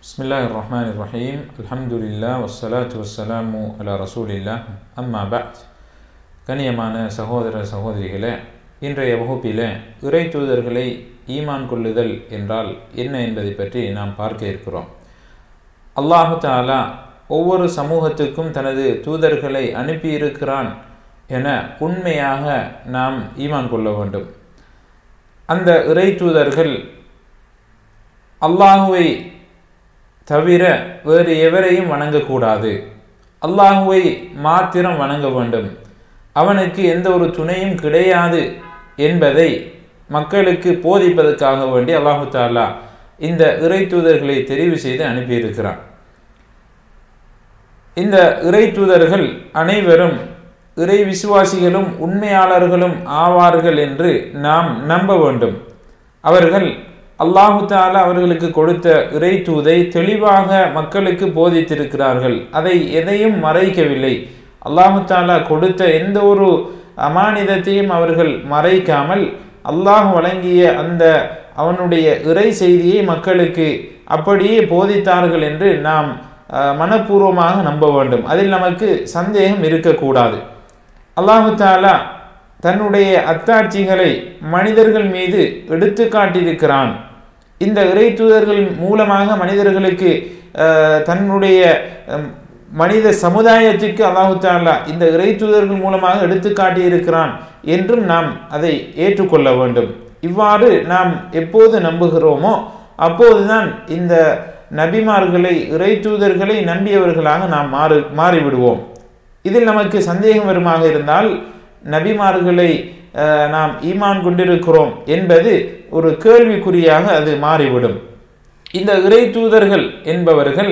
بسم الله الرحمن الرحيم الحمد لله والصلاة والسلام على رسول الله أما بعد கண்ணியமான சகோதர சகோதரிகளே இன்றைய வகுப்பில் இறை தூதர்களை ஈமான் கொள்ளுதல் என்றால் என்ன என்பதை பற்றி நாம் பார்க்க இருக்கிறோம் அல்லாஹு தாலா ஒவ்வொரு சமூகத்துக்கும் தனது தூதர்களை அனுப்பியிருக்கிறான் என உண்மையாக நாம் ஈமான் கொள்ள வேண்டும் அந்த இறை தூதர்கள் அல்லாஹுவை தவிர வேறு எவரையும் வணங்கக்கூடாது அல்லாஹுவை மாத்திரம் வணங்க வேண்டும் அவனுக்கு எந்த ஒரு துணையும் கிடையாது என்பதை மக்களுக்கு போதிப்பதற்காக வேண்டி அல்லாஹு தாலா இந்த இறை தூதர்களை தெரிவு செய்து அனுப்பியிருக்கிறான் இந்த இறை தூதர்கள் அனைவரும் இறை விசுவாசிகளும் உண்மையாளர்களும் ஆவார்கள் என்று நாம் நம்ப வேண்டும் அவர்கள் அல்லாஹு தாலா அவர்களுக்கு கொடுத்த இறை தூதை தெளிவாக மக்களுக்கு போதித்திருக்கிறார்கள் அதை எதையும் மறைக்கவில்லை அல்லாஹு தாலா கொடுத்த எந்த ஒரு அமானிதத்தையும் அவர்கள் மறைக்காமல் அல்லாஹ் வழங்கிய அந்த அவனுடைய இறை செய்தியை மக்களுக்கு அப்படியே போதித்தார்கள் என்று நாம் மனப்பூர்வமாக நம்ப வேண்டும் அதில் நமக்கு சந்தேகம் இருக்கக்கூடாது அல்லாஹு தாலா தன்னுடைய அத்தாட்சிகளை மனிதர்கள் மீது எடுத்து காட்டியிருக்கிறான் இந்த இறை தூதர்கள் மூலமாக மனிதர்களுக்கு தன்னுடைய மனித சமுதாயத்திற்கு அல்லாஹு தாலா இந்த இறை தூதர்கள் மூலமாக எடுத்து காட்டியிருக்கிறான் என்றும் நாம் அதை ஏற்றுக்கொள்ள வேண்டும் இவ்வாறு நாம் எப்போது நம்புகிறோமோ அப்போதுதான் இந்த நபிமார்களை இறை தூதர்களை நம்பியவர்களாக நாம் மாறு மாறிவிடுவோம் இதில் நமக்கு சந்தேகம் வருமாக இருந்தால் நபிமார்களை நாம் ஈமான் கொண்டிருக்கிறோம் என்பது ஒரு கேள்விக்குறியாக அது மாறிவிடும் இந்த இறை தூதர்கள் என்பவர்கள்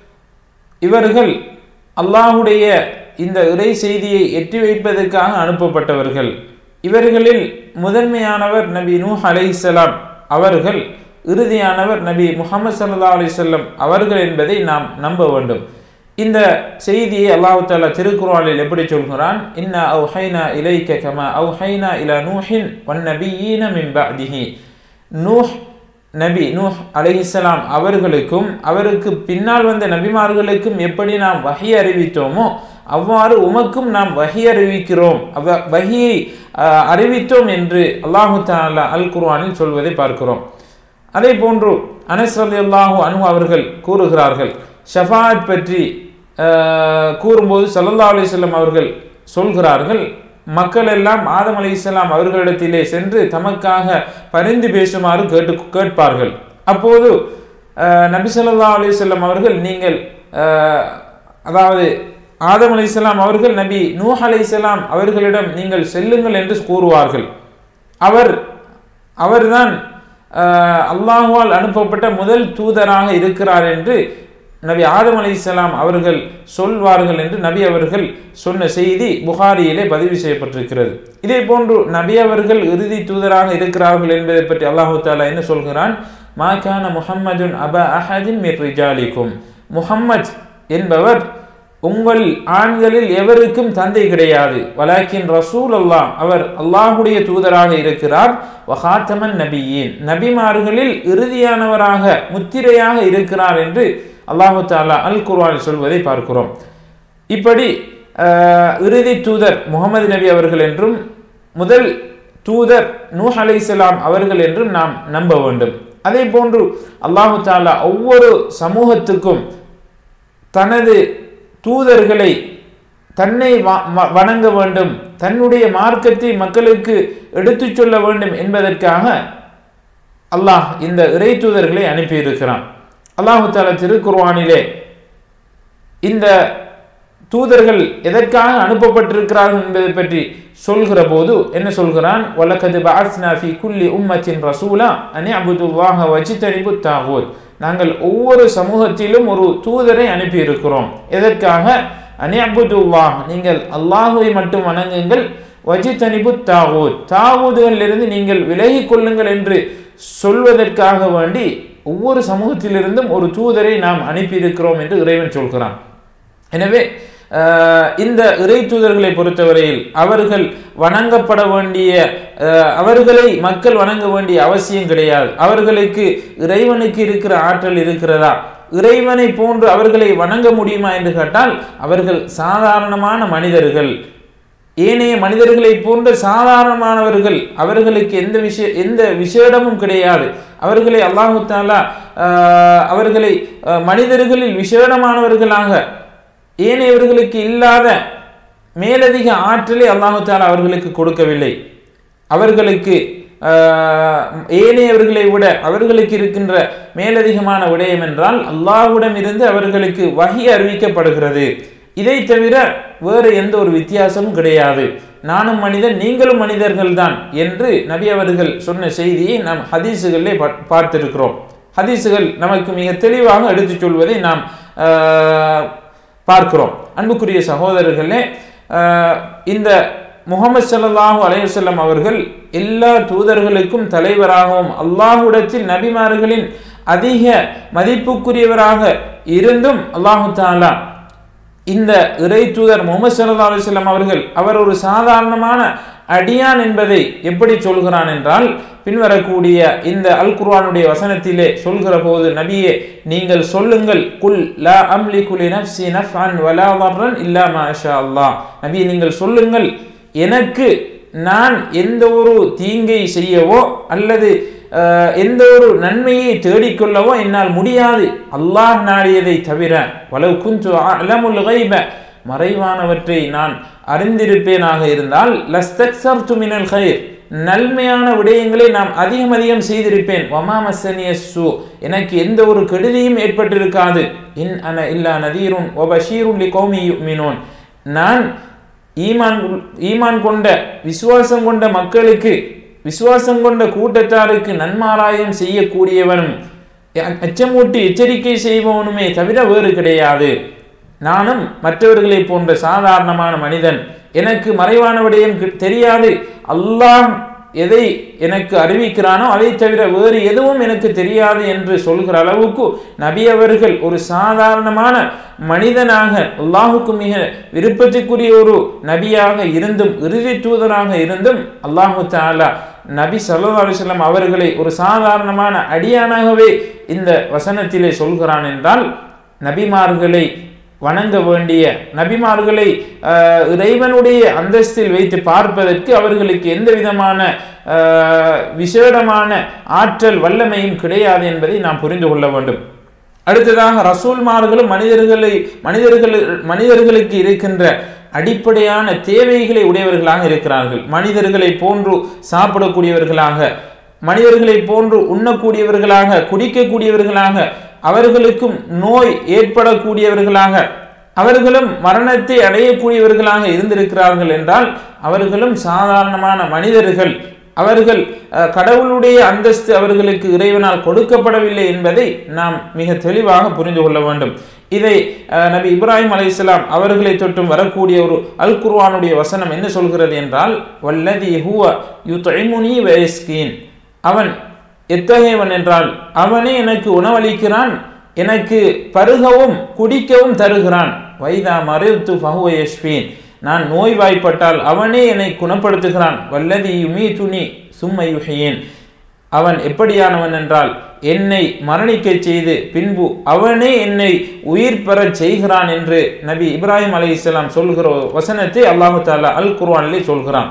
இவர்கள் அல்லாஹுடைய இந்த இறை செய்தியை எட்டி வைப்பதற்காக அனுப்பப்பட்டவர்கள் இவர்களில் முதன்மையானவர் நபி நூ அலைசலாம் அவர்கள் இறுதியானவர் நபி முகமது சல்லா அலிசல்லம் அவர்கள் என்பதை நாம் நம்ப வேண்டும் இந்த செய்தியை அல்லாஹு தாலா திருக்குறானில் எப்படி சொல்கிறான் இன்னா அவு ஹைனா இலைக்க கமா அவு ஹைனா இலா நூஹின் ஒன் நபியீன மின் பஅதிஹி நூஹ் நபி நூஹ் அலைஹிஸ்ஸலாம் அவர்களுக்கும் அவருக்கு பின்னால் வந்த நபிமார்களுக்கும் எப்படி நாம் வகை அறிவித்தோமோ அவ்வாறு உமக்கும் நாம் வகை அறிவிக்கிறோம் அவ வகையை அறிவித்தோம் என்று அல்லாஹு தாலா அல் குர்ஆனில் சொல்வதை பார்க்கிறோம் அதே போன்று அனஸ் அலி அல்லாஹூ அனு அவர்கள் கூறுகிறார்கள் ஷஃபாத் பற்றி கூறும்போது சல்லல்லா அலிஸ்லாம் அவர்கள் சொல்கிறார்கள் மக்கள் எல்லாம் ஆதம் அலி இஸ்லாம் அவர்களிடத்திலே சென்று தமக்காக பரிந்து பேசுமாறு கேட்டு கேட்பார்கள் அப்போது நபி சொல்லா அலிஸ்லாம் அவர்கள் நீங்கள் அதாவது ஆதம் அலி இஸ்லாம் அவர்கள் நபி நூஹ் அலி இஸ்லாம் அவர்களிடம் நீங்கள் செல்லுங்கள் என்று கூறுவார்கள் அவர் அவர்தான் அல்லாஹுவால் அனுப்பப்பட்ட முதல் தூதராக இருக்கிறார் என்று நபி ஆதம் அலி இஸ்லாம் அவர்கள் சொல்வார்கள் என்று நபி அவர்கள் சொன்ன செய்தி புகாரியிலே பதிவு செய்யப்பட்டிருக்கிறது இதே போன்று நபி அவர்கள் இறுதி தூதராக இருக்கிறார்கள் என்பதை பற்றி அல்லாஹு தாலா என்ன சொல்கிறான் மாகான முஹம்மதுன் அப அஹதின் மிர் ரிஜாலிக்கும் முஹம்மத் என்பவர் உங்கள் ஆண்களில் எவருக்கும் தந்தை கிடையாது வலாக்கின் ரசூல் அல்லாஹ் அவர் அல்லாஹுடைய தூதராக இருக்கிறார் வஹாத்தமன் நபியின் நபிமார்களில் இறுதியானவராக முத்திரையாக இருக்கிறார் என்று அல்லாஹு தாலா அல் குர்வானில் சொல்வதை பார்க்கிறோம் இப்படி இறுதி தூதர் முகமது நபி அவர்கள் என்றும் முதல் தூதர் நூஹ் அலை அவர்கள் என்றும் நாம் நம்ப வேண்டும் அதே போன்று அல்லாஹு தாலா ஒவ்வொரு சமூகத்துக்கும் தனது தூதர்களை தன்னை வணங்க வேண்டும் தன்னுடைய மார்க்கத்தை மக்களுக்கு எடுத்துச் சொல்ல வேண்டும் என்பதற்காக அல்லாஹ் இந்த இறை தூதர்களை அனுப்பியிருக்கிறான் அல்லாஹு தாலா திருக்குர்வானிலே இந்த தூதர்கள் எதற்காக அனுப்பப்பட்டிருக்கிறார்கள் என்பதை பற்றி சொல்கிற போது என்ன சொல்கிறான் வலக்கது பாஸ்னா ஃபி குல்லி உம்மத்தின் ரசூலா அனி அபுதுல்லாஹ வஜித்தனிபு தாகூத் நாங்கள் ஒவ்வொரு சமூகத்திலும் ஒரு தூதரை அனுப்பி இருக்கிறோம் எதற்காக அனி அபுதுல்லாஹ் நீங்கள் அல்லாஹுவை மட்டும் வணங்குங்கள் வஜித்தனிபு தாகூத் தாகூதுகளிலிருந்து நீங்கள் விலகி கொள்ளுங்கள் என்று சொல்வதற்காக வேண்டி ஒவ்வொரு சமூகத்திலிருந்தும் ஒரு தூதரை நாம் அனுப்பியிருக்கிறோம் என்று இறைவன் சொல்கிறான் எனவே அஹ், இந்த இறை தூதர்களை பொறுத்தவரையில் அவர்கள் வணங்கப்பட வேண்டிய அஹ், அவர்களை மக்கள் வணங்க வேண்டிய அவசியம் கிடையாது அவர்களுக்கு இறைவனுக்கு இருக்கிற ஆற்றல் இருக்கிறதா இறைவனை போன்று அவர்களை வணங்க முடியுமா என்று கேட்டால் அவர்கள் சாதாரணமான மனிதர்கள் ஏனைய மனிதர்களை போன்ற சாதாரணமானவர்கள் அவர்களுக்கு எந்த விஷய எந்த விசேடமும் கிடையாது அவர்களை அல்லாஹு தாலா ஆஹ், அவர்களை ஆஹ், மனிதர்களில் விசேடமானவர்களாக ஏனையவர்களுக்கு இல்லாத மேலதிக ஆற்றலை அல்லாஹு தாலா அவர்களுக்கு கொடுக்கவில்லை அவர்களுக்கு ஆஹ், ஏனையவர்களை விட அவர்களுக்கு இருக்கின்ற மேலதிகமான விடயம் என்றால் அல்லாஹ்விடம் இருந்து அவர்களுக்கு வகி அறிவிக்கப்படுகிறது இதை தவிர வேறு எந்த ஒரு வித்தியாசமும் கிடையாது நானும் மனிதன் நீங்களும் மனிதர்கள் தான் என்று நபி அவர்கள் சொன்ன செய்தியை நாம் ஹதீஸுகளிலே பா- பார்த்திருக்கிறோம் ஹதீஸுகள் நமக்கு மிக தெளிவாக எடுத்துச் சொல்வதை நாம் ஆஹ், பார்க்கிறோம் அன்புக்குரிய சகோதரர்களே ஆஹ், இந்த முகமது ஸல்லல்லாஹு அலைஹி வஸல்லம் அவர்கள் எல்லா தூதர்களுக்கும் தலைவராகவும் அல்லாஹ்விடத்தில் நபிமார்களின் அதிக மதிப்புக்குரியவராக இருந்தும் அல்லாஹு தாலா இந்த இறை தூதர் முகமது சல்லா அலிஸ்லாம் அவர்கள் அவர் ஒரு சாதாரணமான அடியான் என்பதை எப்படி சொல்கிறான் என்றால் பின்வரக்கூடிய இந்த அல் குர்ஆனுடைய வசனத்திலே சொல்கிற போது நபியே நீங்கள் சொல்லுங்கள் குல் லா அம்லி குலி நஃப்சி நஃப்அன் வலா தர்ரன் இல்லா மா ஷா அல்லாஹ் நபியே நீங்கள் சொல்லுங்கள் எனக்கு நான் எந்த ஒரு தீங்கை செய்யவோ அல்லது அஹ், எந்த ஒரு நன்மையை தேடிக்கொள்ளவோ என்னால் முடியாது அல்லாஹ் நாடியதை தவிர வலவு குஞ்சு அலமுல் கைப மறைவானவற்றை நான் அறிந்திருப்பேனாக இருந்தால் லஸ்தக்சர்து மினல் கைர் நன்மையான விடயங்களை நாம் அதிகம் அதிகம் செய்திருப்பேன் வமா மஸ்ஸனிய சு எனக்கு எந்த ஒரு கெடுதியும் ஏற்பட்டிருக்காது இன் அன இல்லா நதீருன் ஒ பஷீருன் லி கௌமி யுமினூன் நான் ஈமான் ஈமான் கொண்ட விசுவாசம் கொண்ட மக்களுக்கு விசுவாசம் கொண்ட கூட்டத்தாருக்கு நன்மாராயம் செய்யக்கூடியவனும் அ- அச்சமூட்டி எச்சரிக்கை செய்பவனுமே தவிர வேறு கிடையாது நானும் மற்றவர்களை போன்ற சாதாரணமான மனிதன் எனக்கு மறைவான விடயம் கி- தெரியாது அல்லாஹ் எதை எனக்கு அறிவிக்கிறானோ அதை தவிர வேறு எதுவும் எனக்கு தெரியாது என்று சொல்கிற அளவுக்கு நபி அவர்கள் ஒரு சாதாரணமான மனிதனாக அல்லாஹுக்கு மிக விருப்பத்துக்குரிய ஒரு நபியாக இருந்தும் இறுதி தூதராக இருந்தும் அல்லாஹு தாலா நபி சல்லா அலிஸ்லாம் அவர்களை ஒரு சாதாரணமான அடியானாகவே இந்த வசனத்திலே சொல்கிறான் என்றால் நபிமார்களை வணங்க வேண்டிய நபிமார்களை ஆஹ், இறைவனுடைய அந்தஸ்தில் வைத்து பார்ப்பதற்கு அவர்களுக்கு எந்த விதமான ஆஹ், விசேடமான ஆற்றல் வல்லமையும் கிடையாது என்பதை நாம் புரிந்து கொள்ள வேண்டும் அடுத்ததாக ரசூல்மார்களும் மனிதர்களை மனிதர்கள் மனிதர்களுக்கு இருக்கின்ற அடிப்படையான தேவைகளை உடையவர்களாக இருக்கிறார்கள் மனிதர்களை போன்று சாப்பிடக்கூடியவர்களாக மனிதர்களை போன்று உண்ணக்கூடியவர்களாக குடிக்கக்கூடியவர்களாக அவர்களுக்கும் நோய் ஏற்படக்கூடியவர்களாக அவர்களும் மரணத்தை அடையக்கூடியவர்களாக இருந்திருக்கிறார்கள் என்றால் அவர்களும் சாதாரணமான மனிதர்கள் அவர்கள் அஹ், கடவுளுடைய அந்தஸ்து அவர்களுக்கு இறைவனால் கொடுக்கப்படவில்லை என்பதை நாம் மிக தெளிவாக புரிந்து கொள்ள வேண்டும் இதை அஹ், நபி இப்ராஹிம் அலைஹிஸ்ஸலாம் அவர்களை தொட்டும் வரக்கூடிய ஒரு அல் குர்ஆனுடைய வசனம் என்ன சொல்கிறது என்றால் வல்லதி ஹுவ யுத்இமுனி வயஸ்கீன் அவன் எத்தகையவன் என்றால் அவனே எனக்கு உணவளிக்கிறான் எனக்கு பருகவும் குடிக்கவும் தருகிறான் வைதா மறைத்து ஃபஹுவ யஷ்பீன் நான் நோய்வாய்ப்பட்டால் அவனே என்னை குணப்படுத்துகிறான் வல்லதி யுமீ துணி சும்மையுகையேன் அவன் எப்படியானவன் என்றால் என்னை மரணிக்கச் செய்து பின்பு அவனே என்னை உயிர் பெறச் செய்கிறான் என்று நபி இப்ராஹிம் அலைஹிஸ்ஸலாம் சொல்கிற வசனத்தை அல்லாஹு தாலா அல் குர்ஆனிலே சொல்கிறான்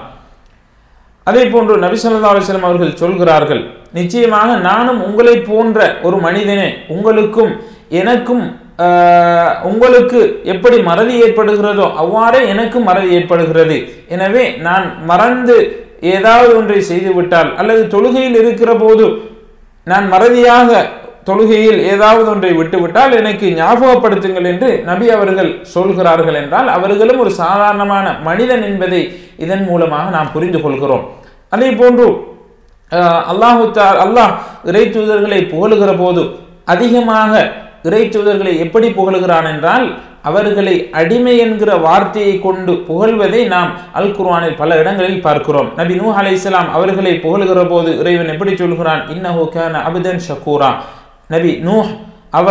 அதே போன்று நபி ஸல்லல்லாஹு அலைஹி வஸல்லம் அவர்கள் சொல்கிறார்கள் நிச்சயமாக நானும் உங்களை போன்ற ஒரு மனிதனே உங்களுக்கும் எனக்கும் ஆஹ், உங்களுக்கு எப்படி மறதி ஏற்படுகிறதோ அவ்வாறே எனக்கும் மறதி ஏற்படுகிறது எனவே நான் மறந்து ஏதாவது ஒன்றை செய்துவிட்டால் அல்லது தொழுகையில் இருக்கிற போது நான் மறதியாக தொழுகையில் ஏதாவது ஒன்றை விட்டுவிட்டால் எனக்கு ஞாபகப்படுத்துங்கள் என்று நபி அவர்கள் சொல்கிறார்கள் என்றால் அவர்களும் ஒரு சாதாரணமான மனிதன் என்பதை இதன் மூலமாக நாம் புரிந்து கொள்கிறோம் அதே போன்று அஹ், அல்லாஹு தா- அல்லாஹ் இறை தூதர்களை புகழுகிற போது அதிகமாக இறை தூதர்களை எப்படி புகழுகிறான் என்றால் அவர்களை அடிமை என்கிற வார்த்தையை கொண்டு புகழ்வதை நாம் அல் குர்ஆனில் பல இடங்களில் பார்க்கிறோம் நபி நூஹ் அலைஹிஸ்ஸலாம் அவர்களை புகழுகிற போது இறைவன் எப்படி சொல்கிறான் இன்னஹு கான அபுதன் ஷக்கூரா நபி நூஹ் அவர்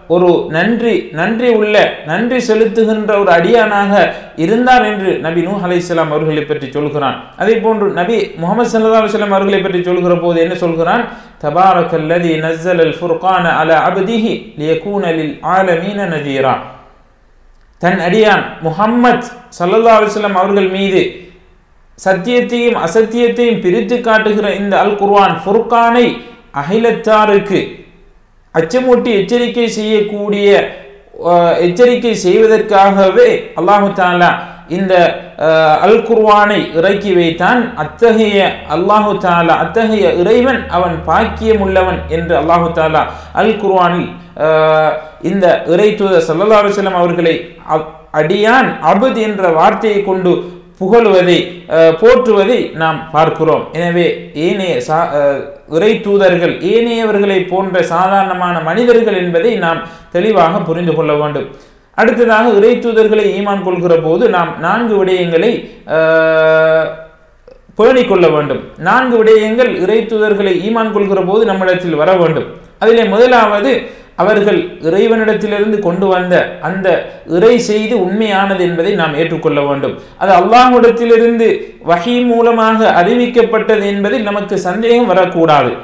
ஒரு நன்றி நன்றி உள்ள நன்றி செலுத்துகின்ற ஒரு அடியானாக இருந்தார் என்று நபி நூ அலைஹிஸ்ஸலாம் அவர்களை பற்றி சொல்கிறான் அதே போன்று நபி முகமது சல்லா அலுவலாம் அவர்களை பற்றி சொல்கிற போது என்ன சொல்கிறான் தபாரக்கல்லதி நஸ்ஸல் அல் ஃபுர்கான அல அப்திஹி லியகூன லில் ஆலமீன நதீரா தன் அடியான் முஹம்மத் சல்லல்லா அலுவலம் அவர்கள் மீது சத்தியத்தையும் அசத்தியத்தையும் பிரித்து காட்டுகிற இந்த அல் குர்ஆன் ஃபுர்கானை அகிலத்தாருக்கு அச்சமூட்டி எச்சரிக்கை செய்யக்கூடிய அஹ், எச்சரிக்கை செய்வதற்காகவே அல்லாஹு தாலா இந்த அஹ், அல் குர்ஆனை இறக்கி வைத்தான் அத்தகைய அல்லாஹு தாலா அத்தகைய இறைவன் அவன் பாக்கியம் உள்ளவன் என்று அல்லாஹு தாலா அல் குர்ஆனில் அஹ், இந்த இறை தூதர் சல்லல்லா அலுவலம் அவர்களை அ- அடியான் அபுத் என்ற வார்த்தையை கொண்டு புகழுவதை அஹ், போற்றுவதை நாம் பார்க்கிறோம் எனவே ஏனைய சா அஹ், இறை தூதர்கள் ஏனையவர்களை போன்ற சாதாரணமான மனிதர்கள் என்பதை நாம் தெளிவாக புரிந்து கொள்ள வேண்டும் அடுத்ததாக இறை தூதர்களை ஈமான் கொள்கிற போது நாம் நான்கு விடயங்களை அஹ், பேணிக் கொள்ள வேண்டும் நான்கு விடயங்கள் இறை தூதர்களை ஈமான் கொள்கிற போது நம்மிடத்தில் வர வேண்டும் அதிலே முதலாவது அவர்கள் இறைவனிடத்திலிருந்து கொண்டு வந்த அந்த இறை செய்தி உண்மையானது என்பதை நாம் ஏற்றுக்கொள்ள வேண்டும் அது அல்லாஹ்விடத்திலிருந்து வஹி மூலமாக அறிவிக்கப்பட்டது என்பதில் நமக்கு சந்தேகம் வரக்கூடாது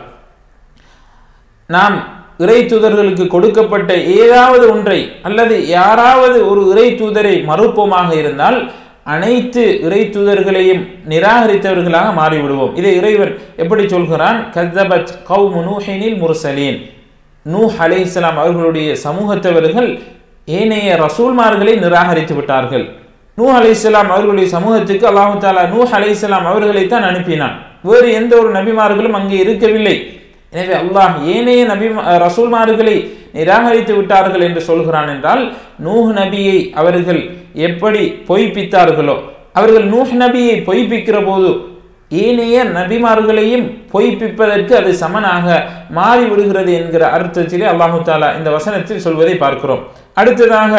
நாம் இறை தூதர்களுக்கு கொடுக்கப்பட்ட ஏதாவது ஒன்றை அல்லது யாராவது ஒரு இறை தூதரை மறுப்போமாக இருந்தால் அனைத்து இறை தூதர்களையும் நிராகரித்தவர்களாக மாறிவிடுவோம் இதை இறைவன் எப்படி சொல்கிறான் கஸ்ஸபத் கௌமு நூஹினில் முர்சலீன் நூஹ் அலைஹிஸ்ஸலாம் அவர்களுடைய சமூகத்தவர்கள் ஏனைய ரசூல்மார்களை நிராகரித்து விட்டார்கள் நூஹ் அலைஹிஸ்ஸலாம் அவர்களுடைய சமூகத்துக்கு அல்லாஹு தாலா நூஹ் அலைஹிஸ்ஸலாம் அவர்களைத்தான் அனுப்பினான் வேறு எந்த ஒரு நபிமார்களும் அங்கே இருக்கவில்லை எனவே அல்லாஹ் ஏனைய நபி ரசூல்மார்களை நிராகரித்து விட்டார்கள் என்று சொல்கிறான் என்றால் நூஹ் நபியை அவர்கள் எப்படி பொய்ப்பித்தார்களோ அவர்கள் நூஹ் நபியை பொய்ப்பிக்கிற போது ஏனைய நபிமார்களையும் பொய்ப்பிப்பதற்கு அது சமனாக மாறிவிடுகிறது என்கிற அர்த்தத்திலே அல்லாஹு தாலா இந்த வசனத்தில் சொல்வதை பார்க்கிறோம் அடுத்ததாக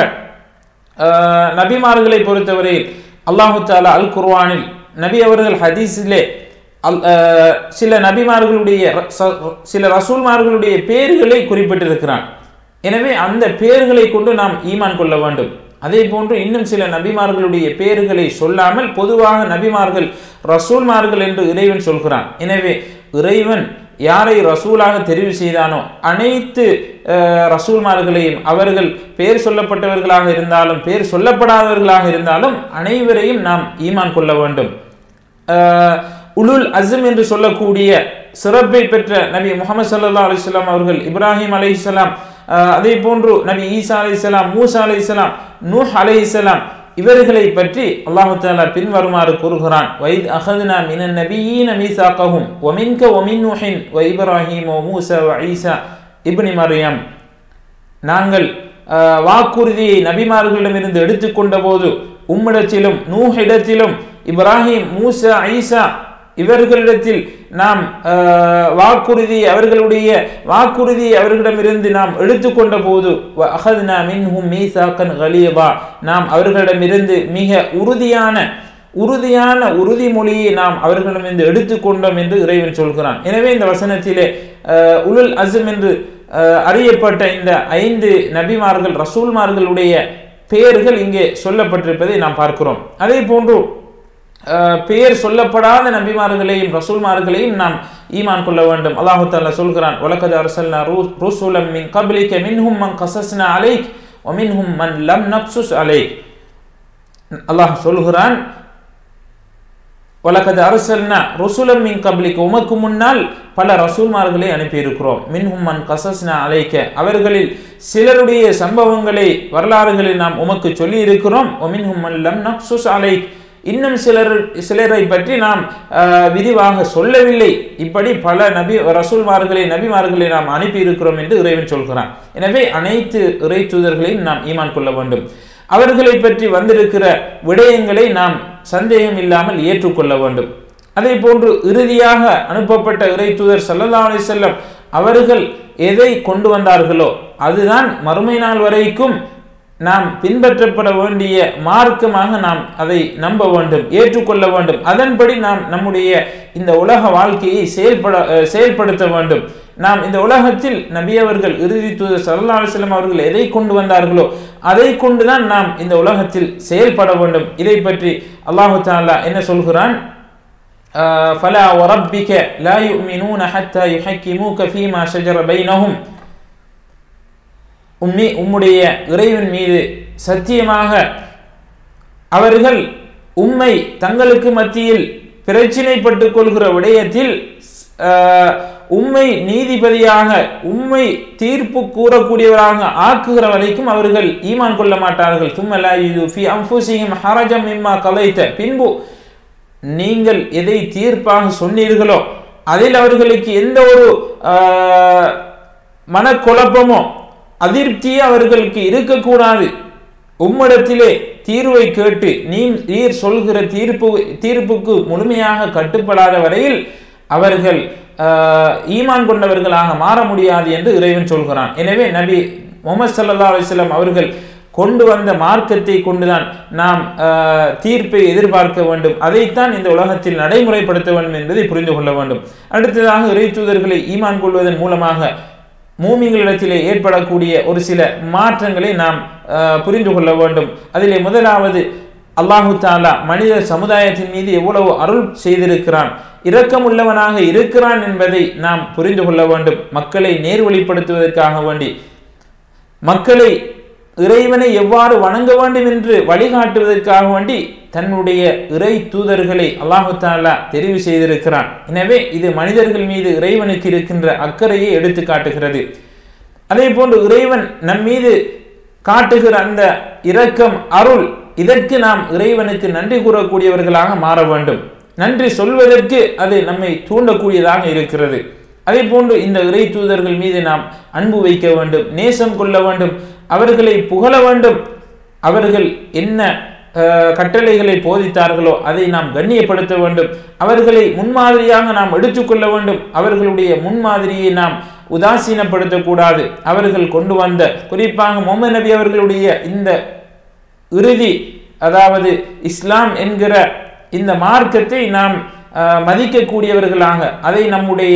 ஆஹ், நபிமார்களை பொறுத்தவரையில் அல்லாஹு தாலா அல் குர்ஆனில் நபி அவர்கள் ஹதீஸிலே அல் ஆஹ், சில நபிமார்களுடைய ர- ச- சில ரசூல்மார்களுடைய பேர்களை குறிப்பிட்டிருக்கிறான் எனவே அந்த பேர்களை கொண்டு நாம் ஈமான் கொள்ள வேண்டும் அதே போன்று இன்னும் சில நபிமார்களுடைய பேர்களை சொல்லாமல் பொதுவாக நபிமார்கள் ரசூல்மார்கள் என்று இறைவன் சொல்கிறான் எனவே இறைவன் யாரை ரசூலாக தெரிவு செய்தானோ அனைத்து அஹ், ரசூல்மார்களையும் அவர்கள் பேர் சொல்லப்பட்டவர்களாக இருந்தாலும் பேர் சொல்லப்படாதவர்களாக இருந்தாலும் அனைவரையும் நாம் ஈமான் கொள்ள வேண்டும் அஹ், உலுல் அஸ்ம் என்று சொல்லக்கூடிய சிறப்பை பெற்ற நபி முகமது சல்லா அலிஸ்லாம் அவர்கள் இப்ராஹிம் அலைஹிஸ்ஸலாம் அஹ், அதே போன்று நபி ஈசா அலைஹிஸ்ஸலாம் மூசா அலைஹிஸ்ஸலாம் நூஹ் அலைஹிஸ்ஸலாம் இவர்களை பற்றி அல்லாஹு தாலா பின்வருமாறு கூறுகிறான் வைத் அஹதுனா மினன் நபியீன மீசாக்கஹும் ஒமின்க ஒமின் நூஹின் வ இப்ராஹிம் வ மூசா வ ஈசா இப்னி மரியம் நாங்கள் அஹ், வாக்குறுதியை நபிமார்களிடமிருந்து எடுத்துக்கொண்ட போது உம்மிடத்திலும் நூஹிடத்திலும் இப்ராஹிம் மூசா ஐசா இவர்களிடத்தில் நாம் அஹ், வாக்குறுதி அவர்களுடைய வாக்குறுதியை அவர்களிடமிருந்து நாம் எடுத்துக்கொண்ட போது வ அஹத்னா மின்ஹும் மீசாக்கன் கலீபா நாம் அவர்களிடமிருந்து மிக உறுதியான உறுதியான உறுதிமொழியை நாம் அவர்களிடமிருந்து எடுத்துக்கொண்டோம் என்று இறைவன் சொல்கிறான் எனவே இந்த வசனத்திலே அஹ், உலுல் அஸ்ம் என்று அஹ், அறியப்பட்ட இந்த ஐந்து நபிமார்கள் ரசூல்மார்களுடைய பெயர்கள் இங்கே சொல்லப்பட்டிருப்பதை நாம் பார்க்கிறோம் அதே போன்று அஹ், பெயர் சொல்லப்படாத நபிமார்களையும் ரசூல்மார்களையும் நாம் ஈமான் கொள்ள வேண்டும் அல்லாஹு தாலா சொல்கிறான் வலக்கது அரசல்னா ரூசுலம் மின் கப்லிக மின்ஹும் மன் கசஸ்னா அலைக் ஒமின்ஹும் மன் லம் நக்சுஸ் அலைக் அல்லாஹ் சொல்கிறான் வலக்கது அரசல்னா ருசுலம் மின் கப்லிக் உமக்கு முன்னால் பல ரசூல்மார்களை அனுப்பியிருக்கிறோம் மின்ஹும் மன் கசஸ்னா அலைக்க அவர்களில் சிலருடைய சம்பவங்களை வரலாறுகளை நாம் உமக்கு சொல்லி இருக்கிறோம் ஒமின்ஹும் மன் லம் நக்சுஸ் அலைக் இன்னும் சிலர் சிலரை பற்றி நாம் ஆஹ், விரிவாக சொல்லவில்லை இப்படி பல நபி ரசூல்மார்களை நபிமார்களை நாம் அனுப்பி இருக்கிறோம் என்று இறைவன் சொல்கிறான் எனவே அனைத்து இறை தூதர்களையும் நாம் ஈமான் கொள்ள வேண்டும் அவர்களை பற்றி வந்திருக்கிற விடயங்களை நாம் சந்தேகம் இல்லாமல் ஏற்றுக்கொள்ள வேண்டும் அதே போன்று இறுதியாக அனுப்பப்பட்ட இறை தூதர் சல்லல்லா அலைஹி வஸல்லம் அவர்கள் எதை கொண்டு வந்தார்களோ அதுதான் மறுமை நாள் வரைக்கும் நாம் பின்பற்றப்பட வேண்டிய மார்க்கமாக நாம் அதை நம்ப வேண்டும் ஏற்றுக்கொள்ள வேண்டும் அதன்படி நாம் நம்முடைய இந்த உலக வாழ்க்கையை செயல்பட அஹ், செயல்படுத்த வேண்டும் நாம் இந்த உலகத்தில் நபி அவர்கள் இறுதி தூதர் சல்லா அலிஸ்லாம் அவர்கள் எதை கொண்டு வந்தார்களோ அதை கொண்டுதான் நாம் இந்த உலகத்தில் செயல்பட வேண்டும் இதை பற்றி அல்லாஹு தாலா என்ன சொல்கிறான் فلا وربك لا يؤمنون حتى يحكموك فيما شجر بينهم உம்மி உம்முடைய இறைவன் மீது சத்தியமாக அவர்கள் உம்மை தங்களுக்கு மத்தியில் பிரச்சினைப்பட்டு கொள்கிற விடயத்தில் உண்மை நீதிபதியாக உண்மை தீர்ப்பு கூறக்கூடியவராக ஆக்குகிற வரைக்கும் அவர்கள் ஈமான் கொள்ள மாட்டார்கள் தும்மலா இது ஃபி அம்புசிஹிம் ஹரஜம் இம்மா கலைத்த பின்பு நீங்கள் எதை தீர்ப்பாக சொன்னீர்களோ அதில் அவர்களுக்கு எந்த ஒரு மனக்குழப்பமோ அதிருப்தியே அவர்களுக்கு இருக்கக்கூடாது உம்மிடத்திலே தீர்வை கேட்டு நீ நீர் சொல்கிற தீர்ப்பு தீர்ப்புக்கு முழுமையாக கட்டுப்படாத வரையில் அவர்கள் ஈமான் கொண்டவர்களாக மாற முடியாது என்று இறைவன் சொல்கிறான் எனவே நபி முகமது சல்லா அலிஸ்லாம் அவர்கள் கொண்டு வந்த மார்க்கத்தை கொண்டுதான் நாம் தீர்ப்பை எதிர்பார்க்க வேண்டும் அதைத்தான் இந்த உலகத்தில் நடைமுறைப்படுத்த வேண்டும் என்பதை புரிந்து கொள்ள வேண்டும் அடுத்ததாக இறை தூதர்களை ஈமான் கொள்வதன் மூலமாக மூமிங்களிடத்திலே ஏற்படக்கூடிய ஒரு சில மாற்றங்களை நாம் புரிந்து கொள்ள வேண்டும் அதிலே முதலாவது அல்லாஹு தாலா மனித சமுதாயத்தின் மீது எவ்வளவு அருள் செய்திருக்கிறான் இரக்கமுள்ளவனாக இருக்கிறான் என்பதை நாம் புரிந்து கொள்ள வேண்டும் மக்களை நேர்வழிப்படுத்துவதற்காக வேண்டி மக்களை இறைவனை எவ்வாறு வணங்க வேண்டும் என்று வழிகாட்டுவதற்காக வேண்டி தன்னுடைய இறை தூதர்களை அல்லாஹு தாலா தெரிவு செய்திருக்கிறான் எனவே இது மனிதர்கள் மீது இறைவனுக்கு இருக்கின்ற அக்கறையை எடுத்து காட்டுகிறது அதே போன்று இறைவன் நம் மீது காட்டுகிற அந்த இரக்கம் அருள் இதற்கு நாம் இறைவனுக்கு நன்றி கூறக்கூடியவர்களாக மாற வேண்டும் நன்றி சொல்வதற்கு அது நம்மை தூண்டக்கூடியதாக இருக்கிறது அதே போன்று இந்த இறை தூதர்கள் மீது நாம் அன்பு வைக்க வேண்டும் நேசம் கொள்ள வேண்டும் அவர்களை புகழ வேண்டும் அவர்கள் என்ன கட்டளைகளை போதித்தார்களோ அதை நாம் கண்ணியப்படுத்த வேண்டும் அவர்களை முன்மாதிரியாக நாம் எடுத்துக்கொள்ள வேண்டும் அவர்களுடைய முன்மாதிரியை நாம் உதாசீனப்படுத்தக்கூடாது அவர்கள் கொண்டு வந்த குறிப்பாக முகமது நபி அவர்களுடைய இந்த இறுதி அதாவது இஸ்லாம் என்கிற இந்த மார்க்கத்தை நாம் மதிக்கக்கூடியவர்களாக அதை நம்முடைய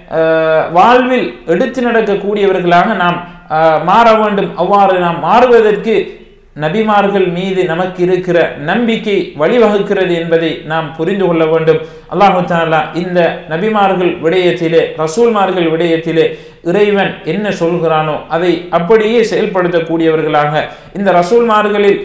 வாழ்வில் எடுத்து நடக்கக்கூடியவர்களாக நாம் மாற வேண்டும் அவ்வாறு நாம் மாறுவதற்கு நபிமார்கள் மீது நமக்கு இருக்கிற நம்பிக்கை வழிவகுக்கிறது என்பதை நாம் புரிந்து கொள்ள வேண்டும் அல்லாஹு தாலா இந்த நபிமார்கள் விடயத்திலே ரசூல்மார்கள் விடயத்திலே இறைவன் என்ன சொல்கிறானோ அதை அப்படியே செயல்படுத்தக்கூடியவர்களாக இந்த ரசூல்மார்களில்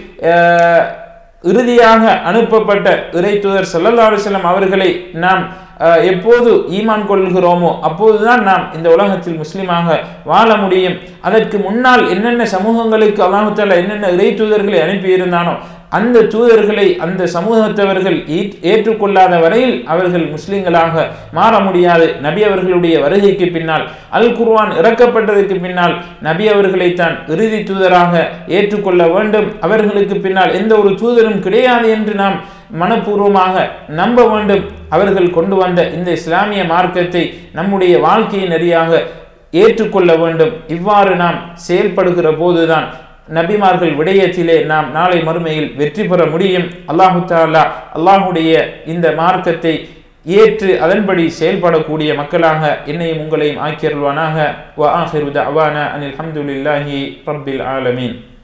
இறுதியாக அனுப்பப்பட்ட இறை தூதர் சல்லல்லா அலுவலம் அவர்களை நாம் எப்போது ஈமான் கொள்கிறோமோ அப்போதுதான் நாம் இந்த உலகத்தில் முஸ்லீமாக வாழ முடியும் அதற்கு முன்னால் என்னென்ன சமூகங்களுக்கு அல்லாஹால என்னென்ன இறை தூதர்களை அனுப்பியிருந்தானோ அந்த தூதர்களை அந்த சமூகத்தவர்கள் ஏற்றுக்கொள்ளாத வரையில் அவர்கள் முஸ்லிம்களாக மாற முடியாது நபி அவர்களுடைய வருகைக்கு பின்னால் அல் குர்வான் இறக்கப்பட்டதற்கு பின்னால் நபி அவர்களைத்தான் இறுதி தூதராக ஏற்றுக்கொள்ள வேண்டும் அவர்களுக்கு பின்னால் எந்த ஒரு தூதரும் கிடையாது என்று நாம் மனப்பூர்வமாக நம்ப வேண்டும் அவர்கள் கொண்டு வந்த இந்த இஸ்லாமிய மார்க்கத்தை நம்முடைய வாழ்க்கையை நெறியாக ஏற்றுக்கொள்ள வேண்டும் இவ்வாறு நாம் செயல்படுகிற போதுதான் நபிமார்கள் விடயத்திலே நாம் நாளை மறுமையில் வெற்றி பெற முடியும் அல்லாஹு தாலா அல்லாஹுடைய இந்த மார்க்கத்தை ஏற்று அதன்படி செயல்படக்கூடிய மக்களாக என்னையும் உங்களையும் ஆக்கியருள்வானாக வ ஆஹிரு தஅவானா அனில் ஹம்துலில்லாஹி ரப்பில் ஆலமீன்